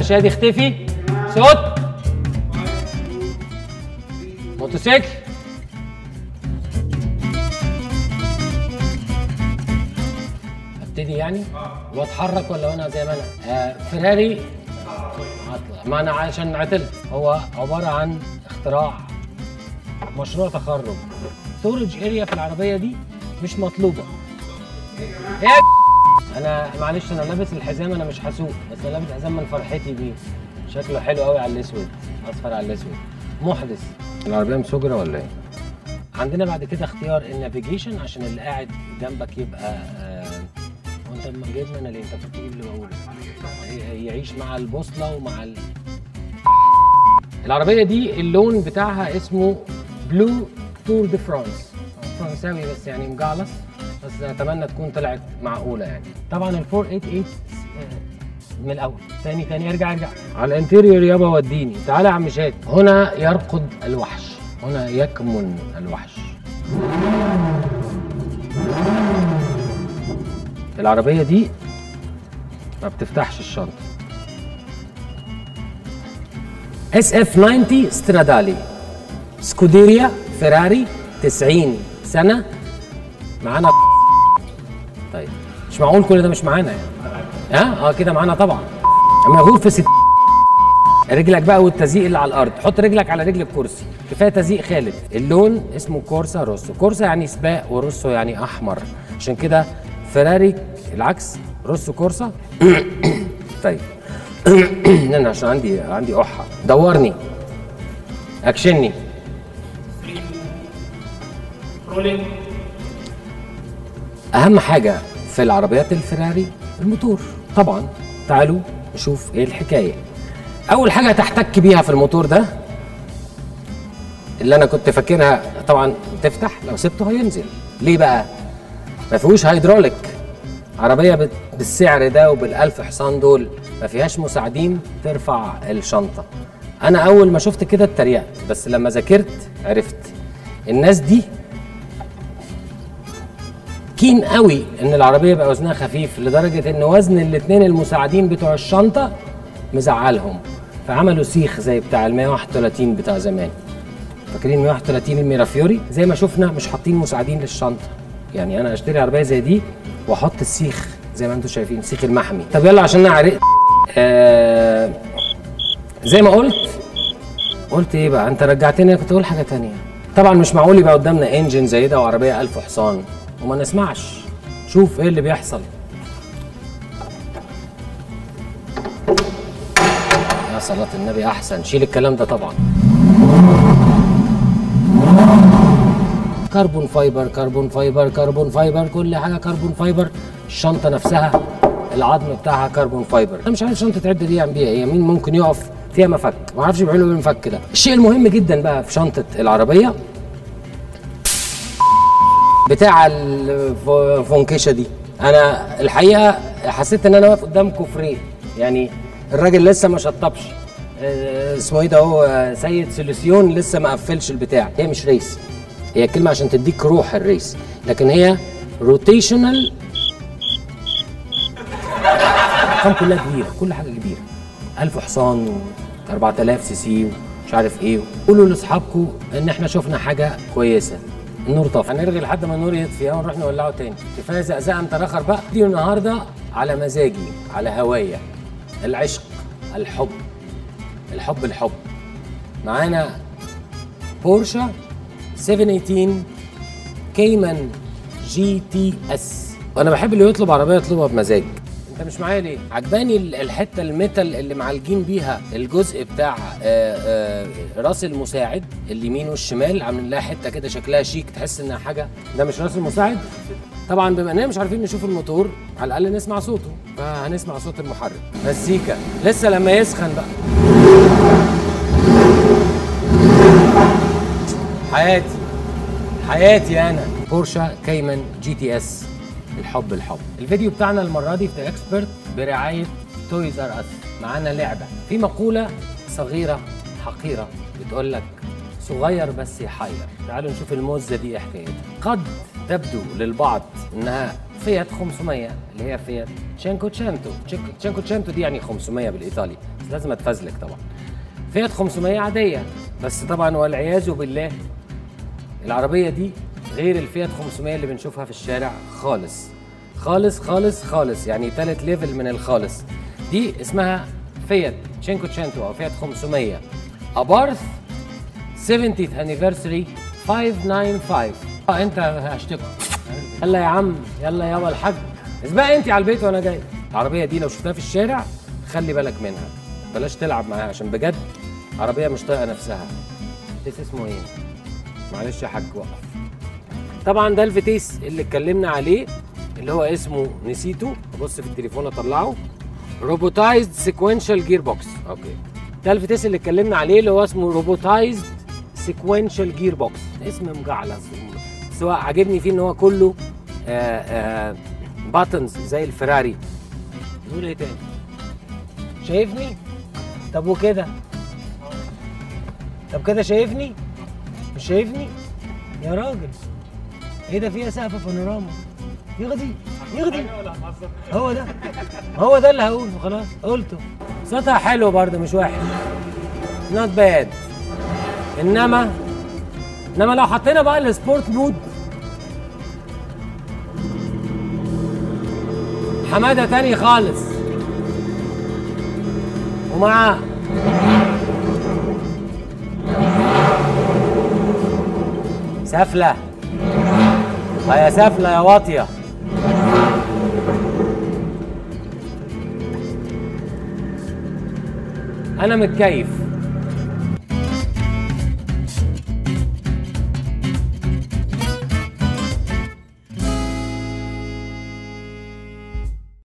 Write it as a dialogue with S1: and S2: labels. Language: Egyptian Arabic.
S1: شادي اختفي صوت موتوسيكل ابتدي يعني واتحرك ولا وانا زي ما انا آه فيراري هطلع ما انا عشان عطلت هو عباره عن اختراع مشروع تخرج ستورج اريا في العربيه دي مش مطلوبه ايه انا معلش انا لابس الحزام انا مش هسوق بس انا لابس حزام من فرحتي بيه شكله حلو قوي على الاسود اصفر على الاسود محدث العربيه مسجره ولا ايه عندنا بعد كده اختيار النافيجيشن عشان اللي قاعد جنبك يبقى آه وانت لما جايبني انا ليه انت كنت تجيب اللي بقوله ي- يعيش مع البوصله ومع ال... العربيه دي اللون بتاعها اسمه بلو تور دي فرانس فرنساوي بس يعني مجعلص بس اتمنى تكون طلعت معقوله يعني طبعا ال 488 آه، من الاول تاني تاني ارجع ارجع على الانتيريور يابا وديني تعالى يا عم شاد هنا يرقد الوحش هنا يكمن الوحش العربيه دي ما بتفتحش الشنطه اس اف 90 سترادالي سكوديريا فيراري 90 سنه معانا طيب مش معقول كل ده مش معانا يعني ها اه كده معانا طبعا مغور في ست رجلك بقى والتزييق اللي على الارض حط رجلك على رجل الكرسي كفايه تزييق خالد اللون اسمه كورسا روسو كورسا يعني سباق وروسو يعني احمر عشان كده فيراري العكس روسو كورسا طيب انا عشان عندي عندي احه دورني اكشني
S2: رولينج
S1: اهم حاجه في العربيات الفيراري الموتور طبعا تعالوا نشوف ايه الحكايه اول حاجه هتحتك بيها في الموتور ده اللي انا كنت فاكرها طبعا تفتح لو سبته هينزل ليه بقى ما فيهوش هيدروليك عربيه بت- بالسعر ده وبالالف حصان دول ما فيهاش مساعدين ترفع الشنطه انا اول ما شفت كده اتريقت بس لما ذاكرت عرفت الناس دي كين قوي ان العربيه يبقى وزنها خفيف لدرجه ان وزن الاثنين المساعدين بتوع الشنطه مزعلهم فعملوا سيخ زي بتاع ال 131 بتاع زمان فاكرين 131 الميرافيوري زي ما شفنا مش حاطين مساعدين للشنطه يعني انا اشتري عربيه زي دي واحط السيخ زي ما انتم شايفين السيخ المحمي طب يلا عشان انا عرقت آه زي ما قلت قلت ايه بقى انت رجعتني كنت اقول حاجه تانية طبعا مش معقول يبقى قدامنا انجن زي ده وعربيه 1000 حصان وما نسمعش شوف ايه اللي بيحصل يا صلاة النبي احسن شيل الكلام ده طبعا كربون فايبر كربون فايبر كربون فايبر كل حاجه كربون فايبر الشنطه نفسها العظم بتاعها كربون فايبر انا مش عارف شنطه عده دي يعمل بيها ايه مين ممكن يقف فيها مفك ما اعرفش بيعملوا ايه بالمفك ده الشيء المهم جدا بقى في شنطه العربيه بتاع الفونكيشه دي انا الحقيقه حسيت ان انا واقف قدام كفرين يعني الراجل لسه ما شطبش آه، اسمه ايه ده هو آه، سيد سوليسيون لسه ما قفلش البتاع هي مش ريس هي كلمه عشان تديك روح الريس لكن هي روتيشنال الارقام كلها كبيره كل حاجه كبيره 1000 حصان و 4000 سي سي ومش عارف ايه قولوا لاصحابكم ان احنا شفنا حاجه كويسه النور طفى هنرغي لحد ما النور يطفي ونروح نولعه تاني كفايه زقزقه متراخر بقى دي النهارده على مزاجي على هوايا العشق الحب الحب الحب معانا بورشا 718 كيمان جي تي اس وانا بحب اللي يطلب عربيه يطلبها بمزاج انت مش معايا ليه عجباني ال- الحته الميتال اللي معالجين بيها الجزء بتاع آه، آه، راس المساعد اليمين والشمال عاملين لها حته كده شكلها شيك تحس انها حاجه ده مش راس المساعد طبعا بما اننا مش عارفين نشوف الموتور على الاقل نسمع صوته فهنسمع صوت المحرك مزيكا لسه لما يسخن بقى حياتي حياتي انا بورشا كيمان جي تي اس الحب الحب الفيديو بتاعنا المره دي في اكسبرت برعايه تويز ار اس معانا لعبه في مقوله صغيره حقيره بتقول لك صغير بس يحير تعالوا نشوف الموزه دي ايه حكايتها قد تبدو للبعض انها فيات 500 اللي هي فيات تشينكوتشنتو تشينكوتشنتو دي يعني 500 بالايطالي بس لازم اتفزلك طبعا فيات 500 عاديه بس طبعا والعياذ بالله العربيه دي غير الفيات 500 اللي بنشوفها في الشارع خالص خالص خالص خالص يعني ثالث ليفل من الخالص دي اسمها فيات تشينكوتشنتو او فيات 500 ابارث 70th anniversary 595 اه انت هشتكي يلا يا عم يلا يابا الحاج اسبقي انت على البيت وانا جاي العربيه دي لو شفتها في الشارع خلي بالك منها بلاش تلعب معاها عشان بجد عربيه مش طايقه نفسها الفتيس اسمه ايه معلش يا حاج وقف طبعا ده الفتيس اللي اتكلمنا عليه اللي هو اسمه نسيته ابص في التليفون اطلعه روبوتايزد سيكوينشال جير بوكس اوكي ده الفتيس اللي اتكلمنا عليه اللي هو اسمه روبوتايزد سيكوينشال جير بوكس اسم مجعلص سواء عاجبني فيه ان هو كله باتنز زي الفراري نقول ايه تاني شايفني طب وكده طب كده شايفني مش شايفني يا راجل ايه ده فيها سقف بانوراما يغدي يغدي هو ده هو ده اللي هقوله خلاص قلته صوتها حلو برضه مش وحش نوت باد انما انما لو حطينا بقى السبورت مود حماده تاني خالص ومع سفلة اه يا سفلة يا واطية أنا متكيف